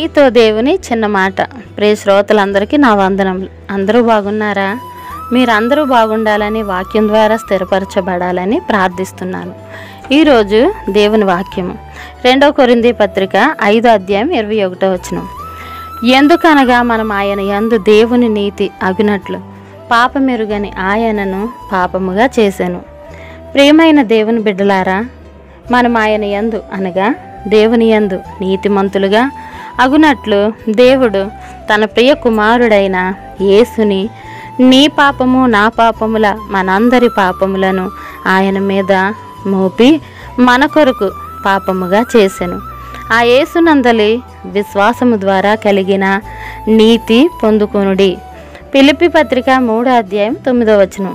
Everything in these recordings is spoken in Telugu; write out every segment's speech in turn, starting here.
మీతో దేవుని చిన్న మాట ప్రియ శ్రోతలందరికీ నా వందనములు అందరూ బాగున్నారా మీరందరూ బాగుండాలని వాక్యం ద్వారా స్థిరపరచబడాలని ప్రార్థిస్తున్నాను ఈరోజు దేవుని వాక్యము రెండో కొరింది పత్రిక ఐదో అధ్యాయం ఇరవై ఒకటో వచనం ఎందుకనగా మనం ఆయన యందు దేవుని నీతి అగునట్లు పాపమెరుగని ఆయనను పాపముగా చేశాను ప్రియమైన దేవుని బిడ్డలారా మనం ఆయన యందు అనగా దేవుని యందు నీతిమంతులుగా అగునట్లు దేవుడు తన ప్రియ కుమారుడైన యేసుని నీ పాపము నా పాపముల మనందరి పాపములను ఆయన మీద మోపి మన కొరకు పాపముగా చేసెను ఆ యేసునందలి విశ్వాసము ద్వారా కలిగిన నీతి పొందుకొనుడి పిలిపి పత్రిక మూడో అధ్యాయం తొమ్మిదో వచనం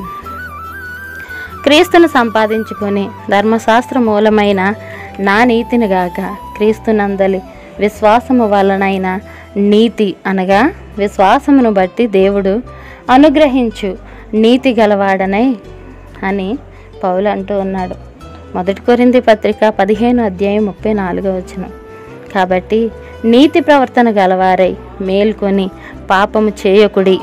క్రీస్తును సంపాదించుకొని ధర్మశాస్త్ర మూలమైన నా నీతిని గాక క్రీస్తునందలి విశ్వాసము వలనైన నీతి అనగా విశ్వాసమును బట్టి దేవుడు అనుగ్రహించు నీతి గలవాడనై అని పౌలు అంటూ ఉన్నాడు మొదటి కొరింది పత్రిక పదిహేను అధ్యాయం ముప్పై నాలుగో వచనం కాబట్టి నీతి ప్రవర్తన గలవారై మేల్కొని పాపము చేయకుడి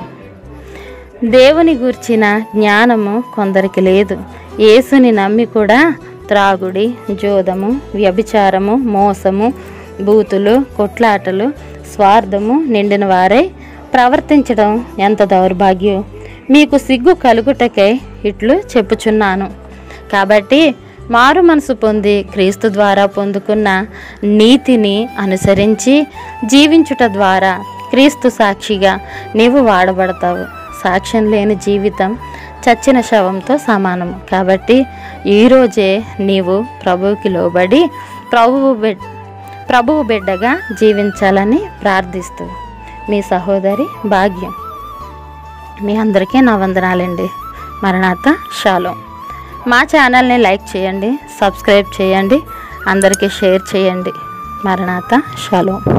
దేవుని గూర్చిన జ్ఞానము కొందరికి లేదు యేసుని నమ్మి కూడా త్రాగుడి జోదము వ్యభిచారము మోసము బూతులు కొట్లాటలు స్వార్థము నిండిన వారై ప్రవర్తించడం ఎంత దౌర్భాగ్యం మీకు సిగ్గు కలుగుటకై ఇట్లు చెప్పుచున్నాను కాబట్టి మారు మనసు పొంది క్రీస్తు ద్వారా పొందుకున్న నీతిని అనుసరించి జీవించుట ద్వారా క్రీస్తు సాక్షిగా నీవు వాడబడతావు సాక్ష్యం లేని జీవితం చచ్చిన శవంతో సమానం కాబట్టి ఈరోజే నీవు ప్రభువుకి లోబడి ప్రభువు బిడ్ ప్రభువు బిడ్డగా జీవించాలని ప్రార్థిస్తూ మీ సహోదరి భాగ్యం మీ అందరికీ నా వందనాలండి మరణాత షాలో మా ఛానల్ని లైక్ చేయండి సబ్స్క్రైబ్ చేయండి అందరికీ షేర్ చేయండి మరణాత షాలో